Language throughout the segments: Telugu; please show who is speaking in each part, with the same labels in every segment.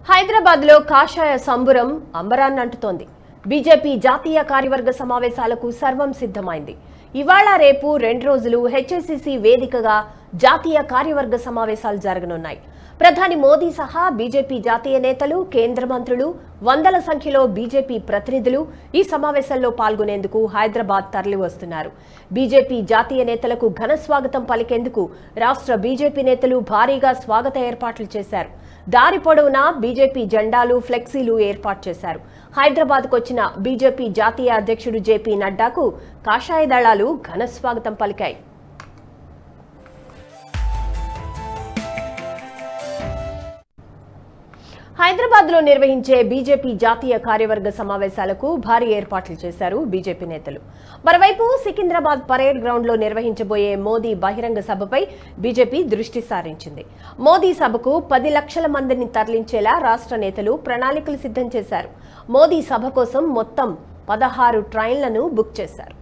Speaker 1: హైదరాబాద్ లో కాషాయ సంబురం అంబరాన్నంటుతోంది బీజేపీ జాతీయ కార్యవర్గ సమావేశాలకు సర్వం సిద్ధమైంది ఇవాళ రేపు రెండు రోజులు హెచ్ఎస్సిసి వేదికగా జాతీయ కార్యవర్గ సమావేశాలు జరగనున్నాయి ప్రధాని మోదీ సహా బీజేపీ జాతీయ నేతలు కేంద్ర మంత్రులు వందల సంఖ్యలో బీజేపీ ప్రతినిధులు ఈ సమావేశంలో పాల్గొనేందుకు హైదరాబాద్ తరలి వస్తున్నారు బీజేపీ జాతీయ నేతలకు ఘన స్వాగతం పలికేందుకు రాష్ట్ర బీజేపీ నేతలు భారీగా స్వాగత ఏర్పాట్లు చేశారు దారి పొడవునా బీజేపీ జెండాలు ఫ్లెక్సీలు ఏర్పాటు చేశారు హైదరాబాద్కు వచ్చిన బీజేపీ జాతీయ అధ్యక్షుడు జేపీ నడ్డాకు కాషాయ దళాలు ఘన స్వాగతం పలికాయి హైదరాబాద్ లో నిర్వహించే బీజేపీ జాతీయ కార్యవర్గ సమావేశాలకు భారీ ఏర్పాట్లు చేశారు బీజేపీ నేతలు మరోవైపు సికింద్రాబాద్ పరేడ్ గ్రౌండ్ లో నిర్వహించబోయే మోదీ బహిరంగ సభపై బీజేపీ దృష్టి సారించింది మోదీ సభకు పది లక్షల మందిని తరలించేలా రాష్ట్ర నేతలు ప్రణాళికలు సిద్ధం చేశారు మోదీ సభ కోసం మొత్తం పదహారు ట్రైన్లను బుక్ చేశారు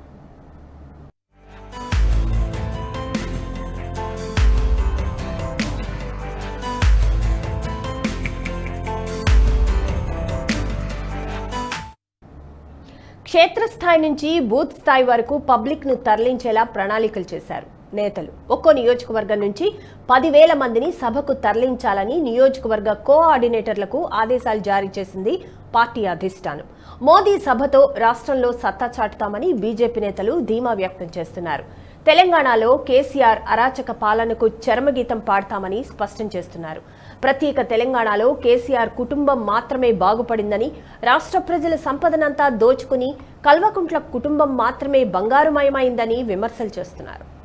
Speaker 1: క్షేత్రస్థాయి నుంచి బూత్ స్థాయి వరకు పబ్లిక్ ను తరలించేలా ప్రణాళికలు చేశారు నేతలు ఒక్కో నియోజకవర్గం నుంచి పదివేల మందిని సభకు తరలించాలని నియోజకవర్గ కోఆర్డినేటర్లకు ఆదేశాలు జారీ చేసింది పార్టీ అధిష్టానం మోదీ సభతో రాష్ట్రంలో సత్తా చాటుతామని బీజేపీ నేతలు ధీమా వ్యక్తం చేస్తున్నారు తెలంగాణలో కేసీఆర్ అరాచక పాలనకు చరమగీతం పాడతామని స్పష్టం చేస్తున్నారు ప్రత్యేక తెలంగాణలో కేసీఆర్ కుటుంబం మాత్రమే బాగుపడిందని రాష్ట్ర ప్రజల సంపదనంతా దోచుకుని కల్వకుంట్ల కుటుంబం మాత్రమే బంగారుమయమైందని విమర్శలు చేస్తున్నారు